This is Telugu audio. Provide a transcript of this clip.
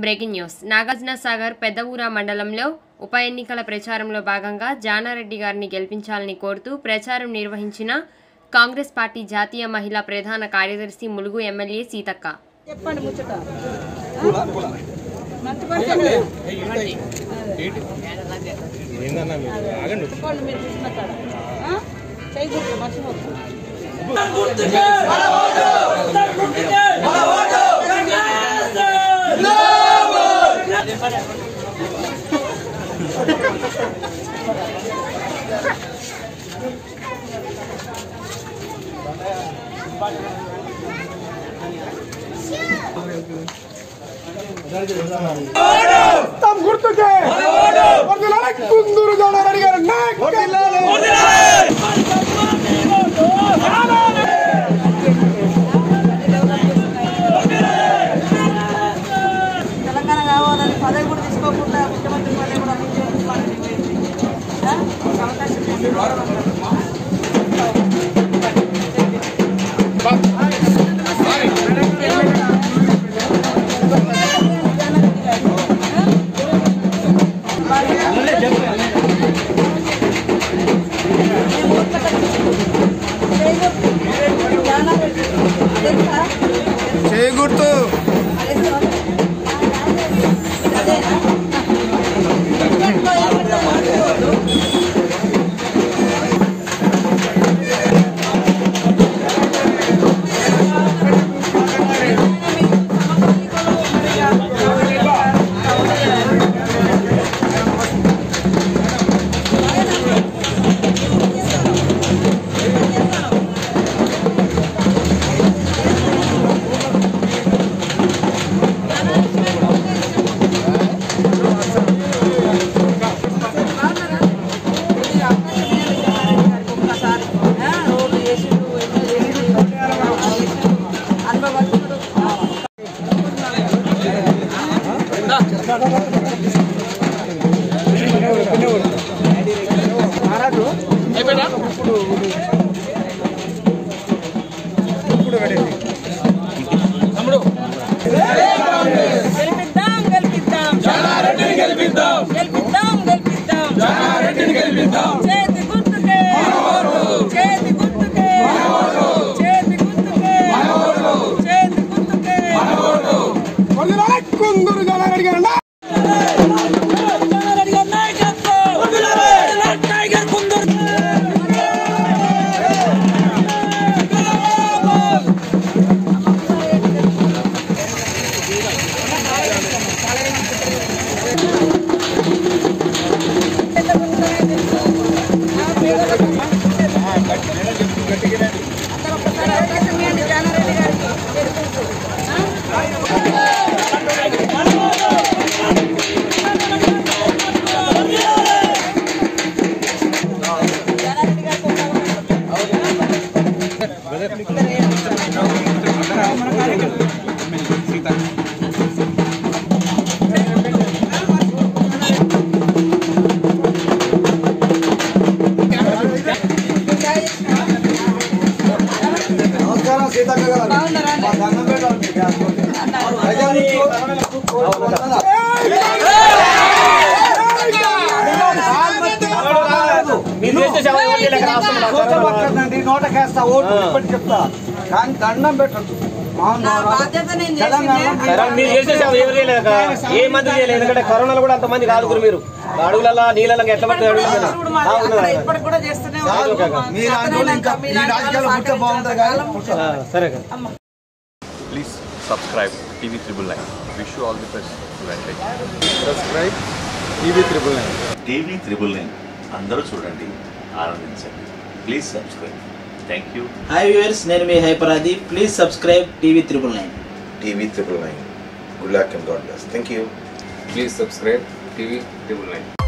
బ్రేకింగ్ న్యూస్ నాగార్జున సాగర్ పెద్దఊర మండలంలో ఉప ఎన్నికల ప్రచారంలో భాగంగా జానారెడ్డి గారిని గెలిపించాలని కోరుతూ ప్రచారం నిర్వహించిన కాంగ్రెస్ పార్టీ జాతీయ మహిళా ప్రధాన కార్యదర్శి ములుగు ఎమ్మెల్యే సీతక్క చెప్పండి ముచ్చట మంచి పర్సన్ చెప్పండి మీరు చూసిన కాడ ఆ? చేయకూడదు మర్చిపోతుంది తమ గుర్తుకే వర్ధిల్లాలి కుందూరు గౌడారెడ్డి గారి నాయకత్వం. తెలంగాణ కావాలని పదవి కూడా తీసుకోకుండా ముఖ్యమంత్రి పదవి కూడా అందించాలని ఆ? ఒక అవకాశం ఇవ్వండి. తెలుసా చేయకూడదు ఒక్కసారి రోడ్లు చేసిండు ఎన్నో చేసిండు అనుభవస్తుడు గెలిపిద్దాం గెలిపిద్దాం జానారెడ్డిని గెలిపిద్దాం గెలిపిద్దాం గెలిపిద్దాం జానారెడ్డిని గెలిపిద్దాం చేతి గుర్తుకే చేతి గుర్తుకే చేతి గుర్తుకే చేతి గుర్తుకే వర్ధిల్లాలి కుందూరు గౌడారెడ్డి గారి నాయకత్వం. జానారెడ్డి గారి నాయకత్వం టైగర్ కుందూరు అందరూ ఒక్కసారి అవకాశం ఇవ్వండి జానారెడ్డి గారికి జానారెడ్డి గారికి ఒక అవకాశం. నమస్కారం సీతక్క గారు బాగున్నారా అండి? మా దండం పెట్టాలి నోటకేస్తా ఓటు ఇప్పటి చెప్తా కానీ దండం పెట్టద్దు నా బాధ్యత నేను తెలంగాణ చేసిందే. సరే, మీరు చేసే సేవ ఎవరు చేయలేదు కదా. ఏ మంది చేయలేదు ఎందుకంటే కరోనాలో కూడా అంతమంది కాదుకురు మీరు అడుగులలో నీళ్ళలో ఎట్లా పడితే ఇప్పటికి అడుగులు కూడా మీద. చూడు మాది ఆ, అక్కడ ఉన్నదా? ఇప్పటికి కూడా చేస్తూనే కాదు, ఉన్నాం. మా మీరు చేతనైనంత అందులో ఇంకా ఈ మీలాంటి రాజకీయాలు వాళ్ళు కూర్చో బాగుంటుంది కానీ కూర్చో. ఆ, సరే కదా అమ్మ. Please subscribe TV Triple Nine. Wish you all the best. Venkat. Subscribe TV triple nine TV triple nine అందరూ చూడండి ఆనందించండి please subscribe thank you hi viewers నేను మీ హైపరాది please subscribe TV triple nine TV triple nine. Good luck and God bless. Thank you. Please subscribe TV Triple Nine.